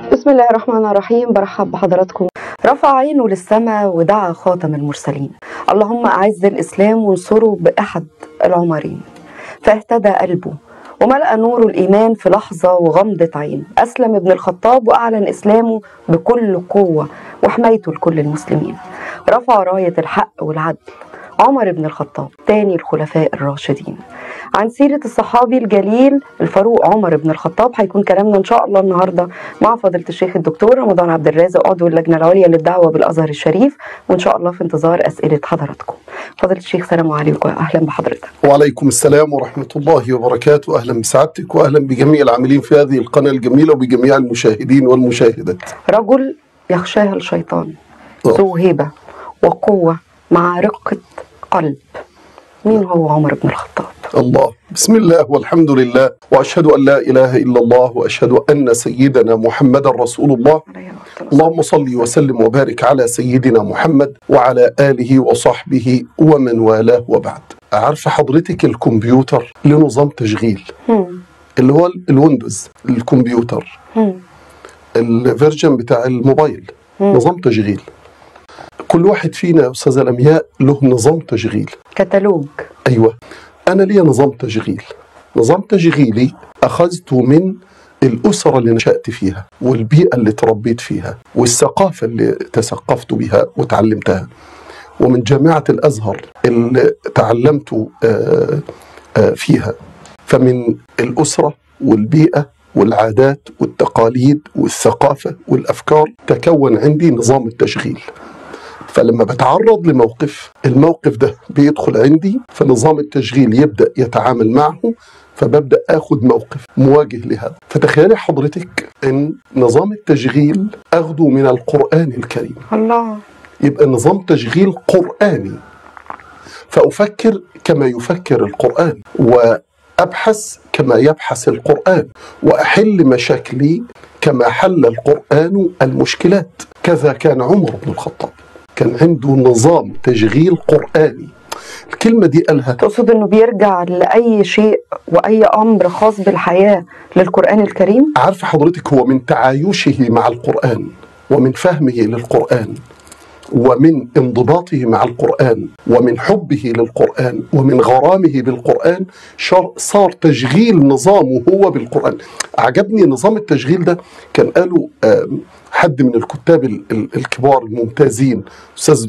بسم الله الرحمن الرحيم برحب بحضراتكم رفع عينه للسماء ودعا خاتم المرسلين اللهم أعز الإسلام وانصره بأحد العمرين فاهتدى قلبه وملأ نور الإيمان في لحظة وغمضة عين أسلم ابن الخطاب وأعلن إسلامه بكل قوة وحمايته لكل المسلمين رفع راية الحق والعدل عمر بن الخطاب تاني الخلفاء الراشدين عن سيرة الصحابي الجليل الفاروق عمر بن الخطاب هيكون كلامنا إن شاء الله النهاردة مع فضيلة الشيخ الدكتور رمضان عبد الرازق عضو اللجنة العليا للدعوة بالأزهر الشريف وإن شاء الله في انتظار أسئلة حضراتكم فضيلة الشيخ سلام عليكم أهلا بحضرتك وعليكم السلام ورحمة الله وبركاته أهلا بسعادتك وأهلا بجميع العاملين في هذه القناة الجميلة وبجميع المشاهدين والمشاهدات رجل يخشاه الشيطان آه. ذو هبة وقوة مع رقة قلب مين هو عمر بن الخطاب الله بسم الله والحمد لله وأشهد أن لا إله إلا الله وأشهد أن سيدنا محمد رسول الله عليه الصلاة والسلام. اللهم صل وسلم وبارك على سيدنا محمد وعلى آله وصحبه ومن والاه وبعد عارفة حضرتك الكمبيوتر له نظام تشغيل هم. اللي هو الويندوز الكمبيوتر هم. الفيرجن بتاع الموبايل نظام تشغيل كل واحد فينا يا استاذه لمياء له نظام تشغيل كتالوج ايوه انا ليا نظام تشغيل نظام تشغيلي اخذته من الاسره اللي نشات فيها والبيئه اللي تربيت فيها والثقافه اللي تثقفت بها وتعلمتها ومن جامعه الازهر اللي تعلمت آه، آه، فيها فمن الاسره والبيئه والعادات والتقاليد والثقافه والافكار تكون عندي نظام التشغيل فلما بتعرض لموقف الموقف ده بيدخل عندي فنظام التشغيل يبدا يتعامل معه فببدا اخد موقف مواجه لهذا فتخيلي حضرتك ان نظام التشغيل اخده من القران الكريم الله يبقى نظام تشغيل قراني فافكر كما يفكر القران وابحث كما يبحث القران واحل مشاكلي كما حل القران المشكلات كذا كان عمر بن الخطاب كان عنده نظام تشغيل قراني الكلمه دي قالها تقصد انه بيرجع لاي شيء واي امر خاص بالحياه للقران الكريم عارف حضرتك هو من تعايشه مع القرآن ومن فهمه للقرآن ومن انضباطه مع القرآن ومن حبه للقرآن ومن غرامه بالقرآن شر- صار تشغيل نظامه هو بالقرآن عجبني نظام التشغيل ده كان قالوا آم، حد من الكتاب ال- ال- الكبار الممتازين استاذ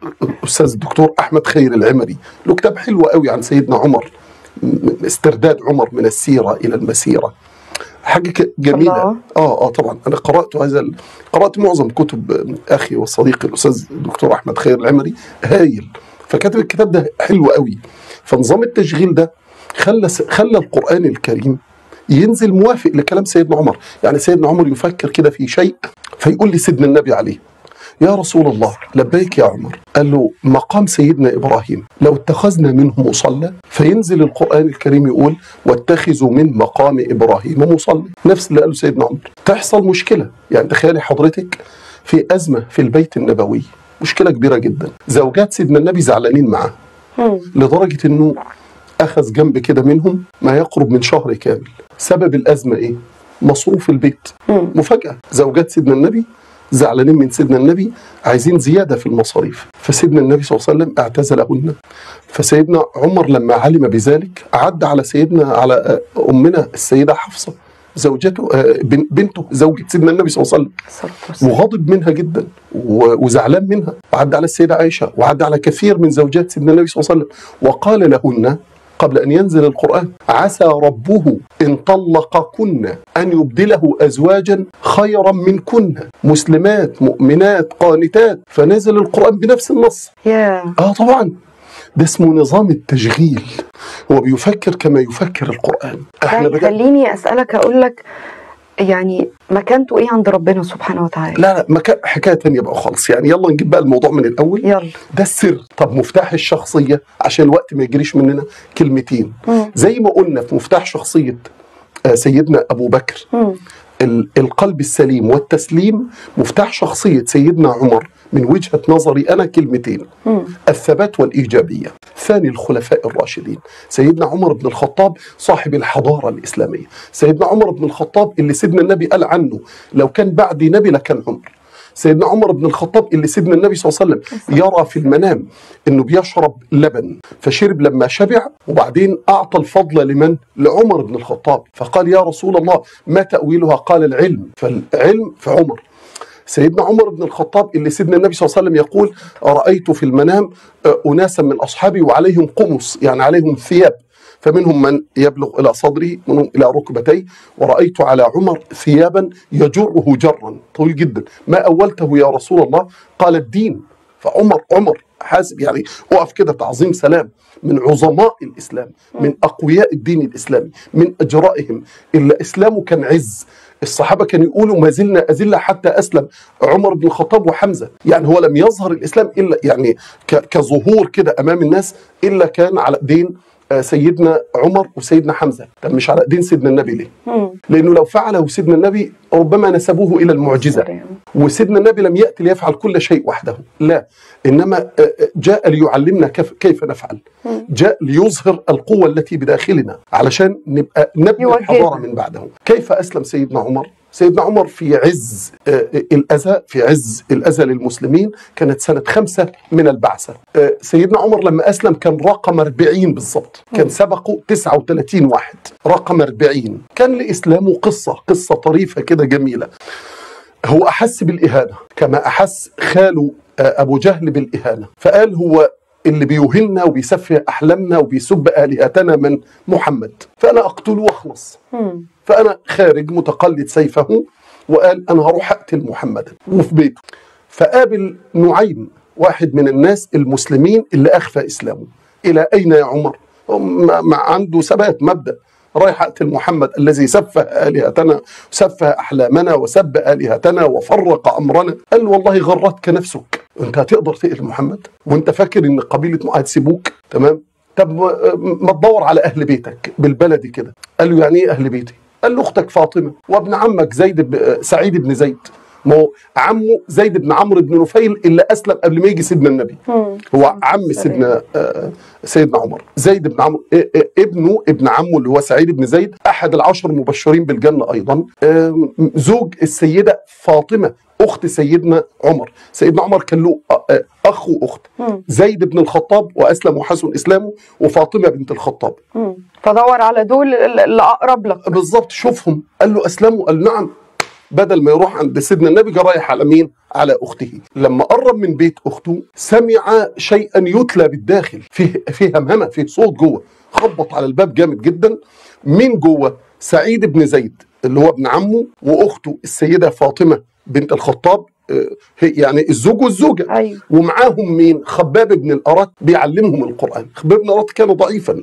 استاذ الدكتور احمد خير العمري له كتاب حلو قوي عن سيدنا عمر م- استرداد عمر من السيره الى المسيره حاجه ك- جميله الله. اه اه طبعا انا قرات هذا ال... قرات معظم كتب آه، اخي وصديقي الاستاذ الدكتور احمد خير العمري هايل فكتب الكتاب ده حلو قوي فنظام التشغيل ده خلى س- خلى القران الكريم ينزل موافق لكلام سيدنا عمر يعني سيدنا عمر يفكر كده في شيء فيقول لي سيدنا النبي عليه يا رسول الله لبيك يا عمر قال له مقام سيدنا ابراهيم لو اتخذنا منه مصلى فينزل القران الكريم يقول واتخذوا من مقام ابراهيم مصلى نفس اللي قاله سيدنا عمر تحصل مشكله يعني تخيلي حضرتك في ازمه في البيت النبوي مشكله كبيره جدا زوجات سيدنا النبي زعلانين معاه هم. لدرجه انه اخذ جنب كده منهم ما يقرب من شهر كامل سبب الازمه ايه مصروف البيت مم. مفاجاه زوجات سيدنا النبي زعلانين من سيدنا النبي عايزين زياده في المصاريف فسيدنا النبي صلى الله عليه وسلم اعتزلهن فسيدنا عمر لما علم بذلك عد على سيدنا على آه، امنا السيده حفصه زوجته آه، بن- بنته زوجة سيدنا النبي صلى الله عليه وسلم الصلاة والسلام. وغاضب منها جدا و- وزعلان منها وعد على السيدة عائشة وعد على كثير من زوجات سيدنا النبي صلى الله عليه وسلم وقال لهن قبل أن ينزل القرآن عسى ربه إن طلقكن أن يبدله أزواجا خيرا منكن مسلمات مؤمنات قانتات فنزل القرآن بنفس النص يا آه طبعا ده اسمه نظام التشغيل هو بيفكر كما يفكر القرآن ده بدأ يخليني اسالك اقول لك يعني مكانته ايه عند ربنا سبحانه وتعالى لا لا مكان حكايه تانية بقى خالص يعني يلا نجيب بقى الموضوع من الاول يلا ده السر طب مفتاح الشخصيه عشان الوقت ما يجريش مننا كلمتين مم. زي ما قلنا في مفتاح شخصيه آه، سيدنا ابو بكر مم. ال- القلب السليم والتسليم مفتاح شخصيه سيدنا عمر من وجهه نظري انا كلمتين مم. الثبات والايجابيه ثاني الخلفاء الراشدين سيدنا عمر بن الخطاب صاحب الحضارة الإسلامية سيدنا عمر بن الخطاب اللي سيدنا النبي قال عنه لو كان بعدي نبي لكان عمر سيدنا عمر بن الخطاب اللي سيدنا النبي صلى الله عليه وسلم يرى في المنام انه بيشرب لبن فشرب لما شبع وبعدين اعطى الفضل لمن؟ لعمر بن الخطاب فقال يا رسول الله ما تاويلها؟ قال العلم فالعلم في عمر سيدنا عمر بن الخطاب اللي سيدنا النبي صلى الله عليه وسلم يقول رأيت في المنام آه، أناسا من أصحابي وعليهم قمص يعني عليهم ثياب فمنهم من يبلغ إلى صدره منهم إلى ركبتيه ورأيت على عمر ثيابا يجره جرا طويل جدا ما أولته يا رسول الله قال الدين فعمر عمر حاسب يعني اقف كده تعظيم سلام من عظماء الاسلام من اقوياء الدين الاسلامي من اجرائهم الا اسلامه كان عز الصحابه كانوا يقولوا ما زلنا اذله حتى اسلم عمر بن الخطاب وحمزه يعني هو لم يظهر الاسلام الا يعني ك- كظهور كده امام الناس الا كان على ايدين آه، سيدنا عمر وسيدنا حمزه طب مش على ايدين سيدنا النبي ليه؟ مم. لانه لو فعله سيدنا النبي ربما نسبوه الى المعجزه سلام. وسيدنا النبي لم يأتي ليفعل كل شيء وحده لا إنما آه، آه، جاء ليعلمنا كيف, كيف نفعل جاء ليظهر القوة التي بداخلنا علشان نبقى نبني يوجهنا. الحضارة من بعده كيف أسلم سيدنا عمر سيدنا عمر في عز آه، آه، الأذى في عز الأذى للمسلمين كانت سنة خمسة من البعثة آه، سيدنا عمر لما أسلم كان رقم 40 بالضبط كان سبقه 39 واحد رقم 40 كان لإسلامه قصة قصة طريفة كده جميلة هو أحس بالإهانة كما أحس خاله آه، أبو جهل بالإهانة فقال هو اللي بيوهلنا وبيسفه أحلامنا وبيسب آلهتنا من محمد فأنا أقتله وأخلص مم. فأنا خارج متقلد سيفه وقال أنا هروح أقتل محمدا وفي بيته فقابل نعيم واحد من الناس المسلمين اللي أخفى إسلامه إلى أين يا عمر ما ما عنده ثبات مبدأ رايح أقتل محمد الذي سفه آلهتنا سفه أحلامنا وسب آلهتنا وفرق أمرنا قال له والله غرتك نفسك أنت هتقدر تقتل محمد وأنت فاكر إن قبيلة معاد سيبوك تمام طب ما- ما تدور على أهل بيتك بالبلدي كده قال له يعني إيه أهل بيتي قال له أختك فاطمة وابن عمك زيد ب... سعيد بن زيد ما هو عمه زيد بن عمرو بن نفيل اللي اسلم قبل ما يجي سيدنا النبي مم. هو عم سيدنا آه، سيدنا عمر زيد بن عمرو آه، آه، ابنه ابن عمه اللي هو سعيد بن زيد احد العشر المبشرين بالجنه ايضا آه، زوج السيده فاطمه اخت سيدنا عمر سيدنا عمر كان له آه، آه، اخ واخت مم. زيد بن الخطاب واسلم وحسن اسلامه وفاطمه بنت الخطاب مم. فدور على دول ال- اللي اقرب لك بالظبط شوفهم قال له اسلموا قال نعم بدل ما يروح عند سيدنا النبي جه رايح على مين؟ على اخته لما قرب من بيت اخته سمع شيئا يتلى بالداخل فيه فيه همهمه فيه صوت جوه خبط على الباب جامد جدا مين جوه؟ سعيد بن زيد اللي هو ابن عمه واخته السيده فاطمه بنت الخطاب آه، هي- يعني الزوج والزوجه ايوه ومعاهم مين؟ خباب بن الأرت بيعلمهم القرآن خباب بن الأرت كان ضعيفا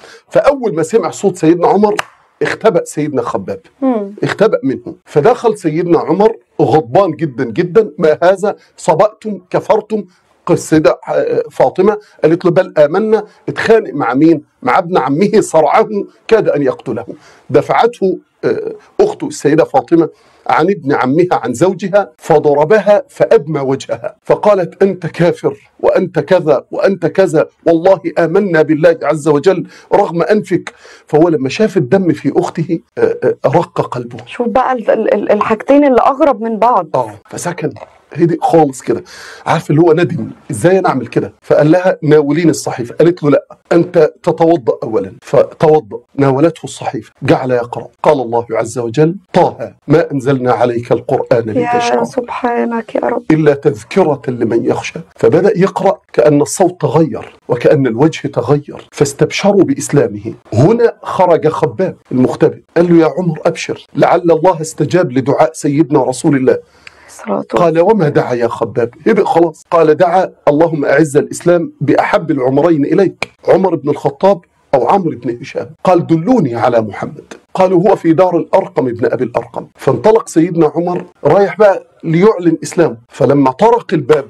فأول ما سمع صوت سيدنا عمر اختبأ سيدنا خباب مم. اختبأ منه فدخل سيدنا عمر غضبان جدا جدا ما هذا صبأتم كفرتم السيدة فاطمة قالت له بل آمنا اتخانق مع مين مع ابن عمه صرعه كاد أن يقتله دفعته آه، أخته السيدة فاطمة عن ابن عمها عن زوجها فضربها فأدمى وجهها فقالت أنت كافر وأنت كذا وأنت كذا والله آمنا بالله عز وجل رغم أنفك فهو لما شاف الدم في أخته آه، آه، رق قلبه شوف بقى ال- ال- ال- الحاجتين اللي اغرب من بعض اه فسكن هدي خالص كده عارف اللي هو ندم ازاي انا اعمل كده فقال لها ناولين الصحيفه قالت له لا انت تتوضا اولا فتوضا ناولته الصحيفه جعل يقرا قال الله عز وجل طه ما انزلنا عليك القران يا لتشقى سبحانك يا رب إلا تذكرة لمن يخشى فبدأ يقرأ كأن الصوت تغير وكأن الوجه تغير فاستبشروا بإسلامه هنا خرج خباب المختبئ قال له يا عمر أبشر لعل الله استجاب لدعاء سيدنا رسول الله الصلاة والسلام. قال وما دعا يا خباب هبئ خلاص قال دعا اللهم أعز الإسلام بأحب العمرين إليك عمر بن الخطاب أو عمرو بن هشام قال دلوني على محمد قالوا هو في دار الأرقم ابن أبي الأرقم فانطلق سيدنا عمر رايح بقى ليعلن إسلامه فلما طرق الباب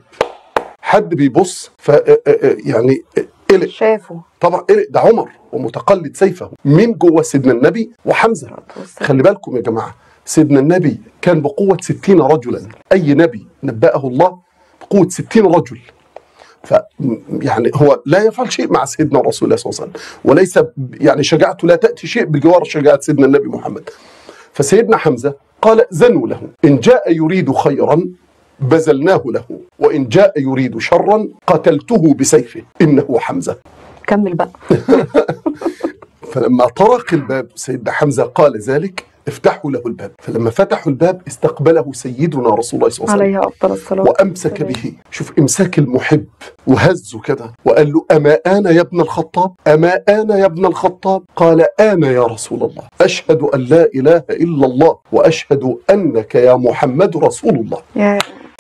حد بيبص ف يعني قلق شافوا طبعا قلق ده عمر ومتقلد سيفه مين جوه سيدنا النبي وحمزه الصلاة والسلام. خلي بالكم يا جماعة سيدنا النبي كان بقوة ستين رجلا أي نبي نبأه الله بقوة ستين رجل ف يعني هو لا يفعل شيء مع سيدنا رسول الله صلى الله عليه وسلم وليس ب- يعني شجاعته لا تاتي شيء بجوار شجاعه سيدنا النبي محمد فسيدنا حمزه قال ائذنوا له ان جاء يريد خيرا بذلناه له وان جاء يريد شرا قتلته بسيفه انه حمزه كمل بقى فلما طرق الباب سيدنا حمزه قال ذلك افتحوا له الباب فلما فتحوا الباب استقبله سيدنا رسول الله صلى الله عليه وسلم عليه افضل الصلاه وامسك به شوف امساك المحب وهزه كده وقال له اما انا يا ابن الخطاب اما انا يا ابن الخطاب قال انا يا رسول الله اشهد ان لا اله الا الله واشهد انك يا محمد رسول الله يا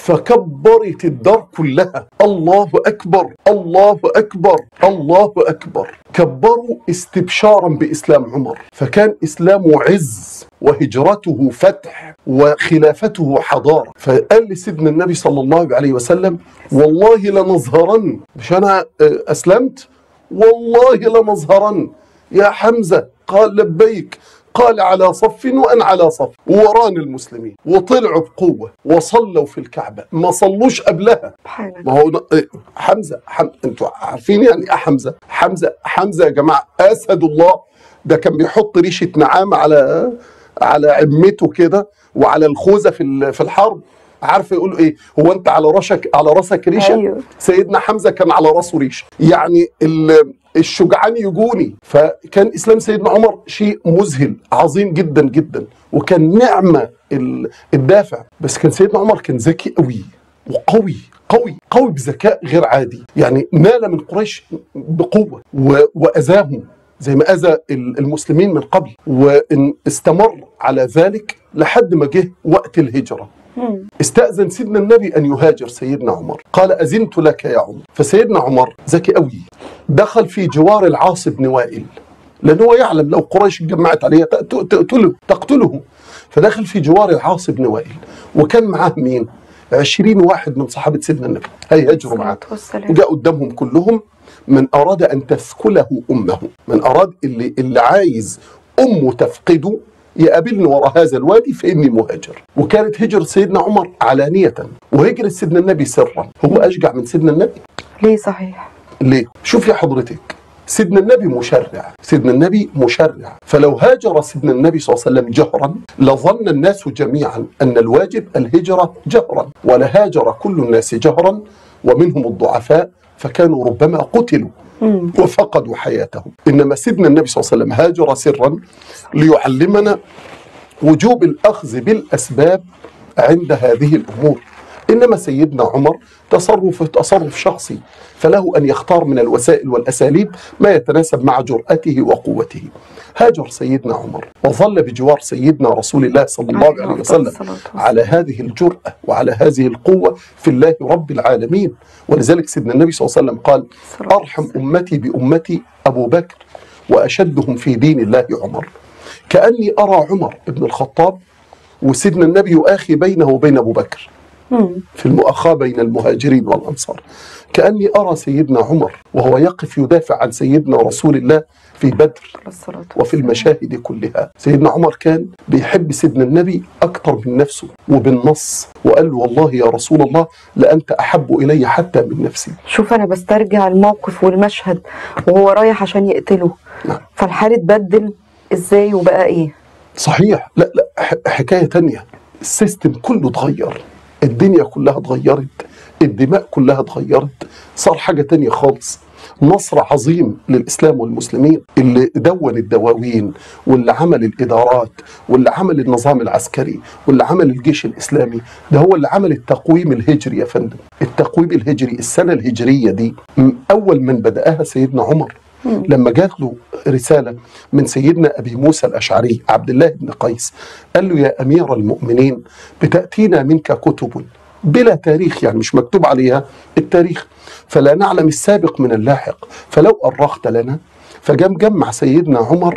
فكبرت الدار كلها الله اكبر الله اكبر الله اكبر كبروا استبشارا باسلام عمر فكان اسلامه عز وهجرته فتح وخلافته حضاره فقال لسيدنا النبي صلى الله عليه وسلم والله لنظهرن مش انا آه، اسلمت والله لنظهرن يا حمزه قال لبيك قال على صف وانا على صف وورانا المسلمين وطلعوا بقوه وصلوا في الكعبه ما صلوش قبلها سبحانك ما هو ن- حمزه حم... انتوا عارفين يعني ايه حمزه حمزه حمزه يا جماعه اسد الله ده كان بيحط ريشه نعام على على عمته كده وعلى الخوذه في ال- في الحرب عارفه يقولوا ايه هو انت على راسك على راسك ريشه أيوه. سيدنا حمزه كان على راسه ريشه يعني ال- الشجعان يجوني فكان اسلام سيدنا عمر شيء مذهل عظيم جدا جدا وكان نعمه ال- الدافع بس كان سيدنا عمر كان ذكي قوي وقوي قوي قوي بذكاء غير عادي يعني نال من قريش بقوه و- واذاهم زي ما اذى ال- المسلمين من قبل واستمر على ذلك لحد ما جه وقت الهجره مم. استأذن سيدنا النبي أن يهاجر سيدنا عمر قال أذنت لك يا عمر فسيدنا عمر ذكي قوي دخل في جوار العاص بن وائل لأن هو يعلم لو قريش اتجمعت عليه ت- ت- تقتله تقتله فدخل في جوار العاص بن وائل وكان معاه مين؟ عشرين واحد من صحابة سيدنا النبي هيهاجروا معاه الصلاة والسلام جاء قدامهم كلهم من أراد أن تثكله أمه من أراد اللي, اللي عايز أمه تفقده يقابلني وراء هذا الوادي فإني مهاجر وكانت هجرة سيدنا عمر علانية وهجرة سيدنا النبي سرا هو أشجع من سيدنا النبي ليه صحيح ليه؟ شوف يا حضرتك سيدنا النبي مشرع سيدنا النبي مشرع فلو هاجر سيدنا النبي صلى الله عليه وسلم جهرا لظن الناس جميعا أن الواجب الهجرة جهرا ولهاجر كل الناس جهرا ومنهم الضعفاء فكانوا ربما قتلوا مم. وفقدوا حياتهم إنما سيدنا النبي صلى الله عليه وسلم هاجر سرا ليعلمنا وجوب الأخذ بالأسباب عند هذه الأمور إنما سيدنا عمر تصرف تصرف شخصي فله أن يختار من الوسائل والأساليب ما يتناسب مع جرأته وقوته هاجر سيدنا عمر وظل بجوار سيدنا رسول الله صلى الله عليه عليه أفضل وسلم الصلاة والسلام. على هذه الجرأة وعلى هذه القوة في الله رب العالمين ولذلك سيدنا النبي صلى الله عليه وسلم قال الصلاة أرحم أمتي بأمتي أبو بكر وأشدهم في دين الله عمر كأني أرى عمر بن الخطاب وسيدنا النبي يؤاخي بينه وبين أبو بكر مم. في المؤاخاة بين المهاجرين والأنصار كأني أرى سيدنا عمر وهو يقف يدافع عن سيدنا رسول الله في بدر الصلاة وفي والسلام. المشاهد كلها سيدنا عمر كان بيحب سيدنا النبي أكثر من نفسه وبالنص وقال له والله يا رسول الله لأنت أحب إلي حتى من نفسي شوف انا بسترجع الموقف والمشهد وهو رايح عشان يقتله نعم. فالحال اتبدل ازاي وبقى ايه صحيح لا لا ح- حكاية تانية السيستم كله اتغير الدنيا كلها اتغيرت الدماء كلها اتغيرت صار حاجة تانية خالص نصر عظيم للإسلام والمسلمين اللي دون الدواوين واللي عمل الإدارات واللي عمل النظام العسكري واللي عمل الجيش الإسلامي ده هو اللي عمل التقويم الهجري يا فندم التقويم الهجري السنة الهجرية دي م- أول من بدأها سيدنا عمر لما جات له رسالة من سيدنا أبي موسى الأشعري عبد الله بن قيس قال له يا أمير المؤمنين بتأتينا منك كتب بلا تاريخ يعني مش مكتوب عليها التاريخ فلا نعلم السابق من اللاحق فلو أرخت لنا فجم جمع سيدنا عمر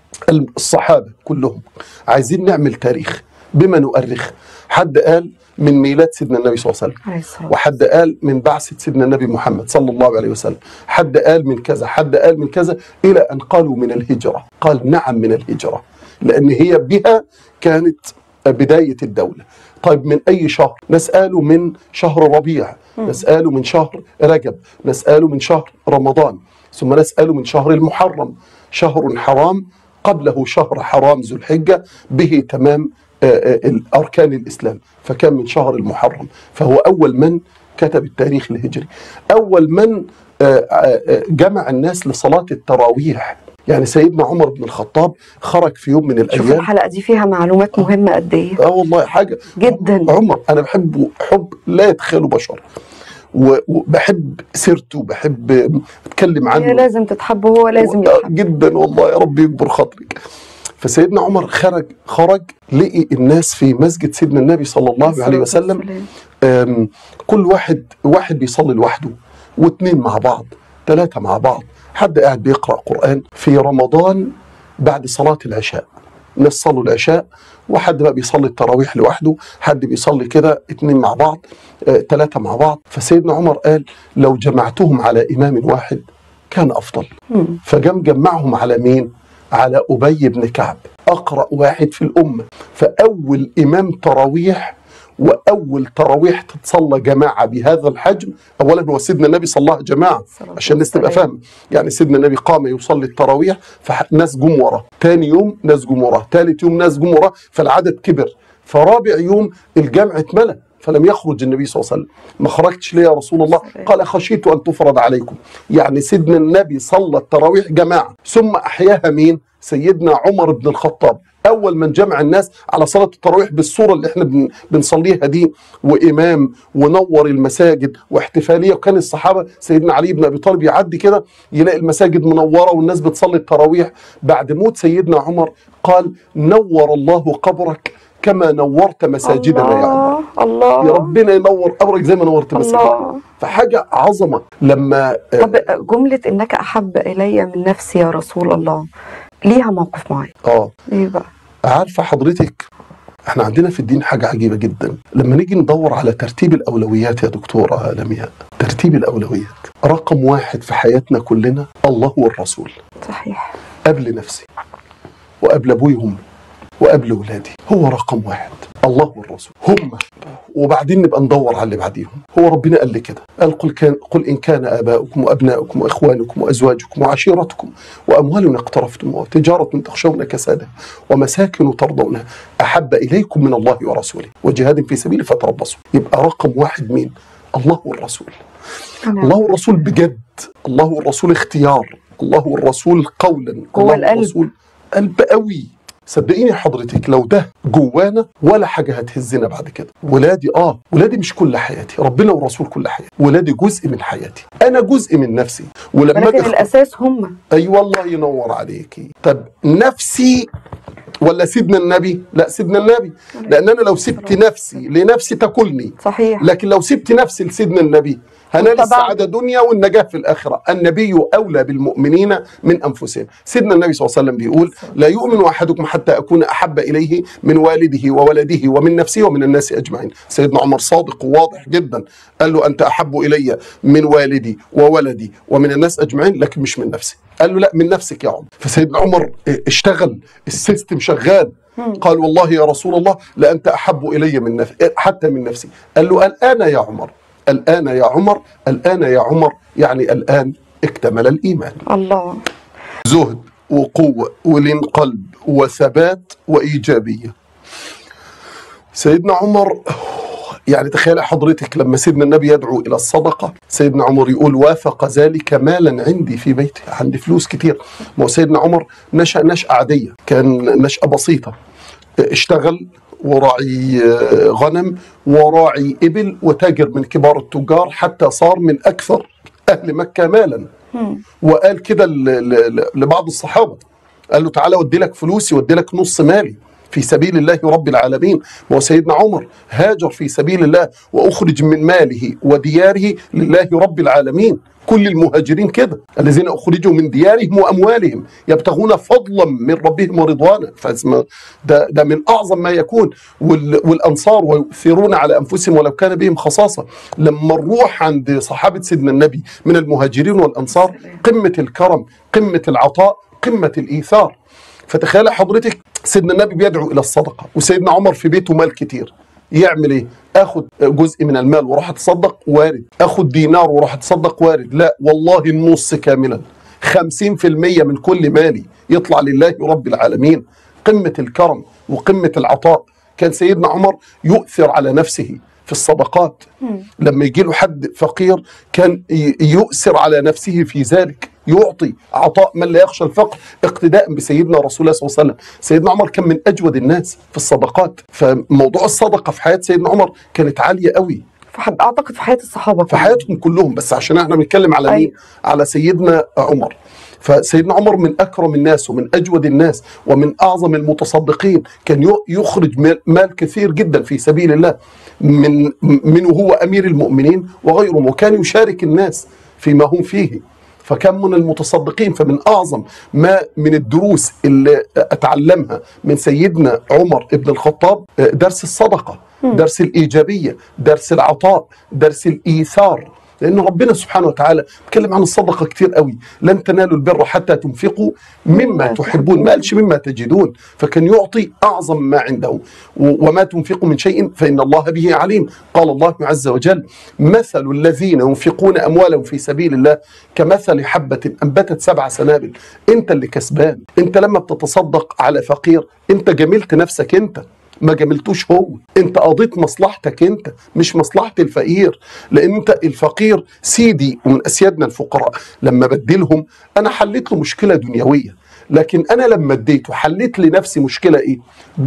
الصحابة كلهم عايزين نعمل تاريخ بما نؤرخ حد قال من ميلاد سيدنا النبي صلى الله عليه وسلم عليه الصلاة وحد قال من بعثة سيدنا النبي محمد صلى الله عليه وسلم حد قال من كذا حد قال من كذا إلى أن قالوا من الهجرة قال نعم من الهجرة لأن هي بها كانت بداية الدولة طيب من أي شهر نسأله من شهر ربيع نسأله من شهر رجب نسأله من شهر رمضان ثم نسأله من شهر المحرم شهر حرام قبله شهر حرام ذو الحجة به تمام آه، آه، أركان الإسلام فكان من شهر المحرم فهو أول من كتب التاريخ الهجري أول من آه، آه، جمع الناس لصلاة التراويح يعني سيدنا عمر بن الخطاب خرج في يوم من شوف الأيام الحلقه دي فيها معلومات مهمه قد ايه اه والله حاجه جدا عمر انا بحبه حب لا يتخيله بشر و- وبحب سيرته بحب اتكلم هي عنه لازم تتحب وهو لازم آه، يتحب جدا والله يا رب يكبر خاطرك فسيدنا عمر خرج خرج لقي الناس في مسجد سيدنا النبي صلى الله عليه وسلم والسلام. آم، كل واحد واحد بيصلي لوحده واثنين مع بعض ثلاثة مع بعض حد قاعد بيقرأ قرآن في رمضان بعد صلاة العشاء ناس صلوا العشاء وحد بقى بيصلي التراويح لوحده حد بيصلي كده اتنين مع بعض آه، ثلاثة مع بعض فسيدنا عمر قال لو جمعتهم على إمام واحد كان أفضل مم. فجم جمعهم على مين؟ على أبي بن كعب أقرأ واحد في الأمة فأول إمام تراويح وأول تراويح تتصلى جماعة بهذا الحجم أولا هو سيدنا النبي صلى جماعة صلاة عشان الناس تبقى والسلام. فاهمة يعني سيدنا النبي قام يصلي التراويح فناس جم وراه تاني يوم ناس جم وراه تالت يوم ناس جم وراه فالعدد كبر فرابع يوم الجمع اتملى فلم يخرج النبي صلى الله عليه وسلم ما خرجتش ليه يا رسول الله سلام. قال خشيت أن تفرض عليكم يعني سيدنا النبي صلى التراويح جماعة ثم أحياها مين سيدنا عمر بن الخطاب أول من جمع الناس على صلاة التراويح بالصورة اللي احنا بن- بنصليها دي وإمام ونور المساجد واحتفالية وكان الصحابة سيدنا علي بن أبي طالب يعدي كده يلاقي المساجد منورة والناس بتصلي التراويح بعد موت سيدنا عمر قال نور الله قبرك كما نورت مساجدنا يا عمر الله الله يا ربنا ينور قبرك زي ما نورت مساجدنا الله فحاجة عظمة لما طب جملة إنك أحب إلي من نفسي يا رسول الله ليها موقف معين اه إيه بقى؟ عارفة حضرتك احنا عندنا في الدين حاجة عجيبة جدا لما نيجي ندور على ترتيب الأولويات يا دكتورة لمياء ترتيب الأولويات رقم واحد في حياتنا كلنا الله والرسول صحيح قبل نفسي وقبل أبوي وأمي وقبل ولادي هو رقم واحد الله والرسول هم وبعدين نبقى ندور على اللي بعديهم هو ربنا قال لي كده قال قل, كان قل إن كان آباؤكم وأبناؤكم وإخوانكم وأزواجكم وعشيرتكم وأموال اقترفتم وتجارة تخشون كسادها ومساكن ترضونها أحب إليكم من الله ورسوله وجهاد في سبيله فتربصوا يبقى رقم واحد مين الله والرسول أنا الله والرسول بجد الله والرسول اختيار الله والرسول قولا جوه الله القلب. والرسول قلب قوي صدقيني حضرتك لو ده جوانا ولا حاجة هتهزنا بعد كده ولادي اه ولادي مش كل حياتي ربنا والرسول كل حياتي ولادي جزء من حياتي انا جزء من نفسي ولما ولكن اجي أخ- الأساس هم اي والله ينور عليكي طب نفسي ولا سيدنا النبي لا سيدنا النبي لان انا لو سبت نفسي لنفسي تاكلني صحيح لكن لو سبت نفسي لسيدنا النبي هنال واتبعت. السعادة دنيا والنجاة في الآخرة النبي أولى بالمؤمنين من أنفسهم سيدنا النبي صلى الله عليه وسلم بيقول لا يؤمن أحدكم حتى أكون أحب إليه من والده وولده ومن نفسه ومن الناس أجمعين سيدنا عمر صادق وواضح جدا قال له أنت أحب إلي من والدي وولدي ومن الناس أجمعين لكن مش من نفسي قال له لا من نفسك يا عمر فسيدنا عمر اشتغل السيستم شغال قال والله يا رسول الله لأنت أحب إلي من نفسي حتى من نفسي قال له الآن يا عمر الآن يا عمر الآن يا عمر يعني الآن اكتمل الإيمان الله زهد وقوة ولين قلب وثبات وإيجابية سيدنا عمر يعني تخيل حضرتك لما سيدنا النبي يدعو إلى الصدقة سيدنا عمر يقول وافق ذلك مالا عندي في بيتي عندي فلوس كتير ما هو سيدنا عمر نشأ نشأة عادية كان نشأة بسيطة اشتغل وراعي آه، غنم وراعي إبل وتاجر من كبار التجار حتى صار من أكثر أهل مكة مالا وقال كده ل- ل- ل- لبعض الصحابة قال له تعالى ودي لك فلوسي ودي لك نص مالي في سبيل الله رب العالمين هو سيدنا عمر هاجر في سبيل الله وأخرج من ماله ودياره لله رب العالمين كل المهاجرين كده الذين أخرجوا من ديارهم وأموالهم يبتغون فضلا من ربهم ورضوانا فاسم ده, ده من أعظم ما يكون وال والأنصار ويؤثرون على أنفسهم ولو كان بهم خصاصة لما نروح عند صحابة سيدنا النبي من المهاجرين والأنصار قمة الكرم قمة العطاء قمة الإيثار فتخيل حضرتك سيدنا النبي بيدعو الى الصدقه وسيدنا عمر في بيته مال كتير يعمل ايه اخد جزء من المال واروح اتصدق وارد اخد دينار واروح اتصدق وارد لا والله النص كاملا 50% من كل مالي يطلع لله رب العالمين قمه الكرم وقمه العطاء كان سيدنا عمر يؤثر على نفسه في الصدقات لما يجي له حد فقير كان ي- يؤثر على نفسه في ذلك يعطي عطاء من لا يخشى الفقر اقتداء بسيدنا رسول الله صلى الله عليه وسلم سيدنا عمر كان من اجود الناس في الصدقات فموضوع الصدقه في حياه سيدنا عمر كانت عاليه قوي فحد- اعتقد في حياه الصحابه في كمان. حياتهم كلهم بس عشان احنا بنتكلم على مين أيوة. على سيدنا عمر فسيدنا عمر من اكرم الناس ومن اجود الناس ومن اعظم المتصدقين كان ي- يخرج مال- مال كثير جدا في سبيل الله من من وهو امير المؤمنين وغيره وكان يشارك الناس فيما هم فيه فكان من المتصدقين فمن اعظم ما من الدروس اللي اتعلمها من سيدنا عمر بن الخطاب درس الصدقه درس الايجابيه درس العطاء درس الايثار لان ربنا سبحانه وتعالى بيتكلم عن الصدقه كتير قوي لن تنالوا البر حتى تنفقوا مما تحبون ما قالش مما تجدون فكان يعطي اعظم ما عنده و- وما تنفقوا من شيء فان الله به عليم قال الله عز وجل مثل الذين ينفقون اموالهم في سبيل الله كمثل حبه انبتت سبع سنابل انت اللي كسبان انت لما بتتصدق على فقير انت جملت نفسك انت ما جملتوش هو انت قضيت مصلحتك انت مش مصلحة الفقير لان انت الفقير سيدي ومن اسيادنا الفقراء لما بديلهم انا حليت له مشكلة دنيوية لكن انا لما اديته حليت لنفسي مشكلة ايه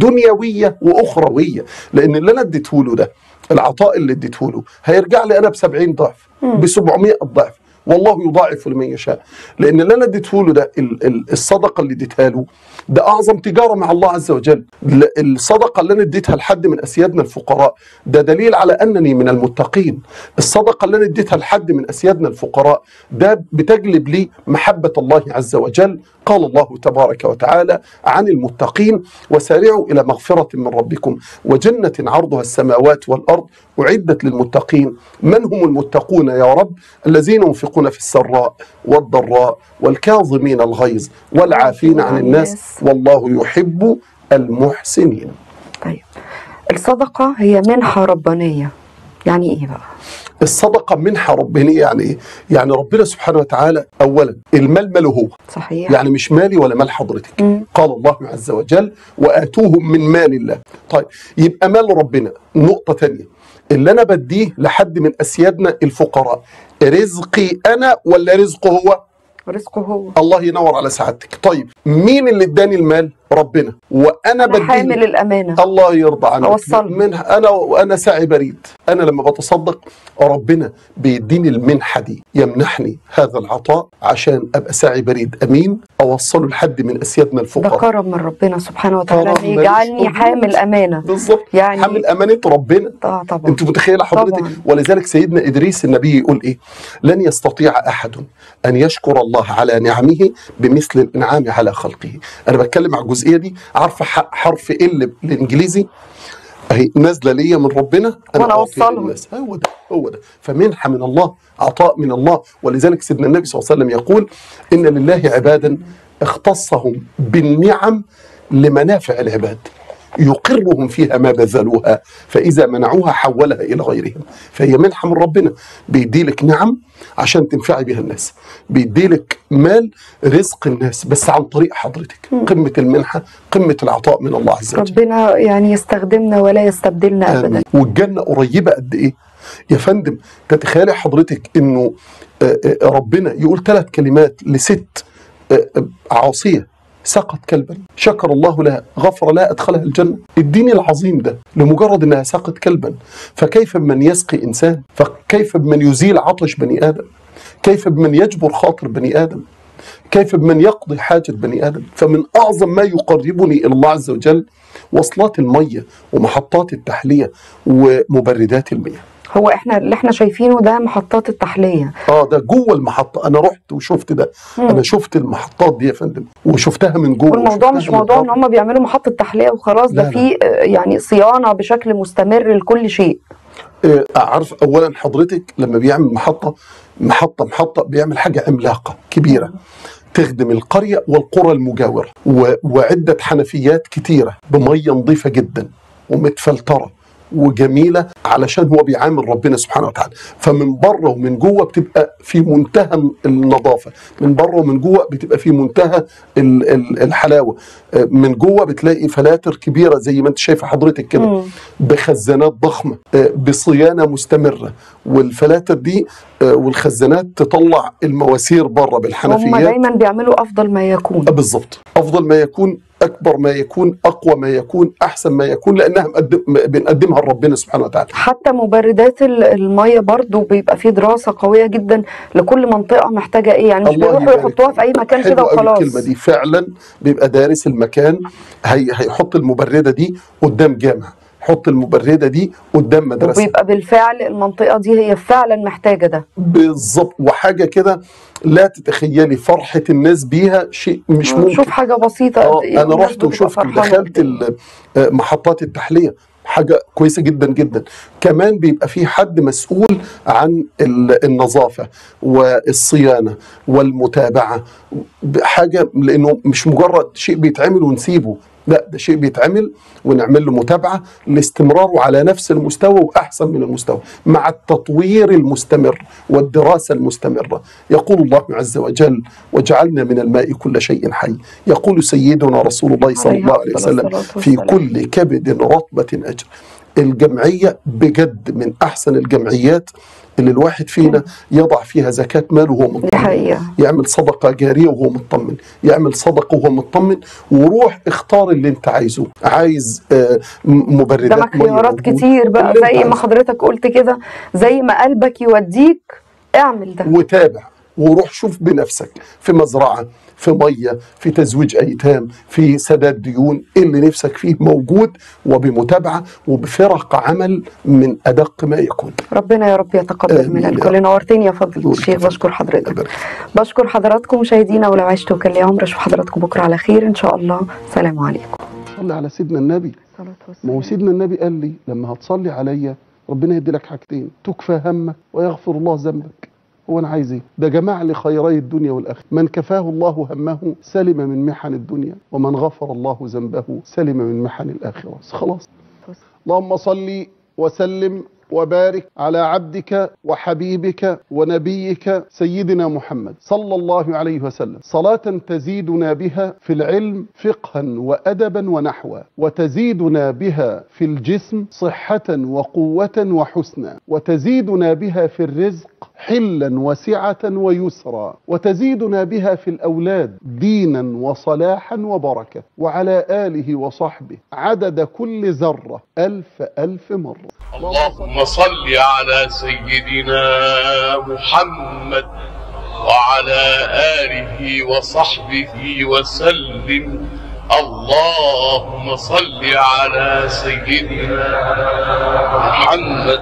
دنيوية واخروية لان اللي انا اديته له ده العطاء اللي اديته له هيرجع لي انا ب 70 ضعف ب 700 ضعف والله يضاعف لمن يشاء لان اللي انا اديته له ده ال- ال- الصدقه اللي اديتها له ده اعظم تجاره مع الله عز وجل ل- الصدقه اللي انا اديتها لحد من اسيادنا الفقراء ده دليل على انني من المتقين الصدقه اللي انا اديتها لحد من اسيادنا الفقراء ده بتجلب لي محبه الله عز وجل قال الله تبارك وتعالى عن المتقين وسارعوا الى مغفره من ربكم وجنه عرضها السماوات والارض اعدت للمتقين من هم المتقون يا رب الذين ينفقون في السراء والضراء والكاظمين الغيظ والعافين عن الناس والله يحب المحسنين طيب الصدقه هي منحه ربانيه يعني ايه بقى الصدقه منحه ربانيه يعني ايه؟ يعني ربنا سبحانه وتعالى اولا المال ماله هو صحيح يعني مش مالي ولا مال حضرتك مم. قال الله عز وجل واتوهم من مال الله طيب يبقى مال ربنا نقطه تانية اللي انا بديه لحد من اسيادنا الفقراء رزقي انا ولا رزقه هو رزقه هو الله ينور على سعادتك طيب مين اللي اداني المال ربنا وانا أنا حامل بديه الامانه الله يرضى عنك أوصله. منها انا وانا ساعي بريد انا لما بتصدق ربنا بيديني المنحه دي يمنحني هذا العطاء عشان ابقى ساعي بريد امين اوصله لحد من اسيادنا ده الفقراء كرم من ربنا سبحانه وتعالى كرم ان ماليش يجعلني موجود. حامل امانه بالظبط يعني- حامل امانه ربنا اه طبعا انت متخيله حضرتك طبعاً. ولذلك سيدنا ادريس النبي يقول ايه لن يستطيع احد ان يشكر الله على نعمه بمثل الانعام على خلقه انا بتكلم على الجزئيه دي عارفه ح- حرف ال بالانجليزي اهي نازله ليا من ربنا وأنا أعطيها أوصلها. للناس. هو ده هو ده فمنحه من الله عطاء من الله ولذلك سيدنا النبي صلى الله عليه وسلم يقول ان لله عبادا اختصهم بالنعم لمنافع العباد يقرهم فيها ما بذلوها فإذا منعوها حولها إلى غيرهم فهي منحة من ربنا بيديلك نعم عشان تنفعي بها الناس بيديلك مال رزق الناس بس عن طريق حضرتك قمة المنحة قمة العطاء من الله عز وجل ربنا يعني يستخدمنا ولا يستبدلنا ابدا آمين. والجنة قريبة قد إيه يا فندم تتخيلي حضرتك إنه آه، آه، ربنا يقول ثلاث كلمات لست آه، آه، عاصية سقط كلبا شكر الله لها غفر لها أدخلها الجنة الدين العظيم ده لمجرد أنها سقط كلبا فكيف بمن يسقي إنسان فكيف بمن يزيل عطش بني آدم كيف بمن يجبر خاطر بني آدم كيف بمن يقضي حاجة بني آدم فمن أعظم ما يقربني إلى الله عز وجل وصلات المية ومحطات التحلية ومبردات المياه هو احنا اللي احنا شايفينه ده محطات التحليه اه ده جوه المحطة أنا رحت وشفت ده مم. أنا شفت المحطات دي يا فندم وشفتها من جوه والموضوع وشفتها مش من موضوع ان بره. هم بيعملوا محطه تحليه وخلاص لا، ده لا. في آه، يعني صيانه بشكل مستمر لكل شيء آه، عارف أولا حضرتك لما بيعمل محطة محطة محطة بيعمل حاجة عملاقة كبيرة تخدم القرية والقرى المجاورة و- وعدة حنفيات كتيرة بمية نظيفة جدا ومتفلترة وجميلة علشان هو بيعامل ربنا سبحانه وتعالى فمن بره ومن جوه بتبقى في منتهى النظافة من بره ومن جوه بتبقى في منتهى ال- ال- الحلاوة آه، من جوه بتلاقي فلاتر كبيرة زي ما انت شايفة حضرتك كده مم. بخزانات ضخمة آه، بصيانة مستمرة والفلاتر دي آه، والخزانات تطلع المواسير بره هم بالحنفيات دايما بيعملوا افضل ما يكون آه، بالظبط افضل ما يكون اكبر ما يكون اقوى ما يكون احسن ما يكون لانها مقدم بنقدمها لربنا سبحانه وتعالى حتى مبردات ال- الميه برضو بيبقى في دراسه قويه جدا لكل منطقه محتاجه ايه يعني مش الله بيروحوا يبارك يحطوها في اي مكان حلوة كده أوي وخلاص الكلمه دي فعلا بيبقى دارس المكان هي هيحط المبرده دي قدام جامع حط المبرده دي قدام مدرسه وبيبقى بالفعل المنطقه دي هي فعلا محتاجه ده بالظبط وحاجه كده لا تتخيلي فرحه الناس بيها شيء مش ممكن شوف حاجه بسيطه اه قد إيه انا والناس رحت بتبقى وشفت فرحانة ودخلت قد إيه. ال- آه، محطات التحليه حاجه كويسه جدا جدا كمان بيبقى في حد مسؤول عن ال- النظافه والصيانه والمتابعه حاجه لانه مش مجرد شيء بيتعمل ونسيبه لا ده شيء بيتعمل ونعمل له متابعه لاستمراره على نفس المستوى واحسن من المستوى مع التطوير المستمر والدراسه المستمره يقول الله عز وجل وجعلنا من الماء كل شيء حي يقول سيدنا رسول الله صلى عليه الله عليه أفضل وسلم الصلاة في والسلام. كل كبد رطبه اجر الجمعيه بجد من احسن الجمعيات اللي الواحد فينا يضع فيها زكاه ماله وهو دي مطمن حقيقه يعمل صدقة جارية وهو مطمن يعمل صدقة وهو مطمن وروح اختار اللي انت عايزه عايز آه، م- مبردات قدامك مية خيارات موجود. كتير بقى اللي انت زي ما عايزه. حضرتك قلت كده زي ما قلبك يوديك اعمل ده وتابع وروح شوف بنفسك في مزرعة في مية في تزويج أيتام في سداد ديون اللي نفسك فيه موجود وبمتابعة وبفرق عمل من أدق ما يكون ربنا يا رب يتقبل آمين من يا الكل نورتني يا فضل نورك الشيخ يا فندم. بشكر حضرتك أبارك. بشكر حضراتكم مشاهدينا ولو عشت وكان لي عمر اشوف حضراتكم بكره على خير ان شاء الله سلام عليكم صلي على سيدنا النبي ما هو سيدنا النبي قال لي لما هتصلي عليا ربنا يدي لك حاجتين تكفى همك ويغفر الله ذنبك هو انا عايز ايه ده جمع لي خيري الدنيا والاخره من كفاه الله همه سلم من محن الدنيا ومن غفر الله ذنبه سلم من محن الاخره خلاص اللهم صل وسلم وبارك على عبدك وحبيبك ونبيك سيدنا محمد صلى الله عليه وسلم صلاة تزيدنا بها في العلم فقها وأدبا ونحوا وتزيدنا بها في الجسم صحة وقوة وحسنا وتزيدنا بها في الرزق حلا وسعة ويسرا وتزيدنا بها في الأولاد دينا وصلاحا وبركة وعلى آله وصحبه عدد كل ذرة ألف ألف مرة اللهم صل على سيدنا محمد وعلى آله وصحبه وسلم اللهم صل على سيدنا محمد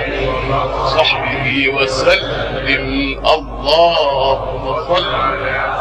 وصحبه وسلم اللهم صل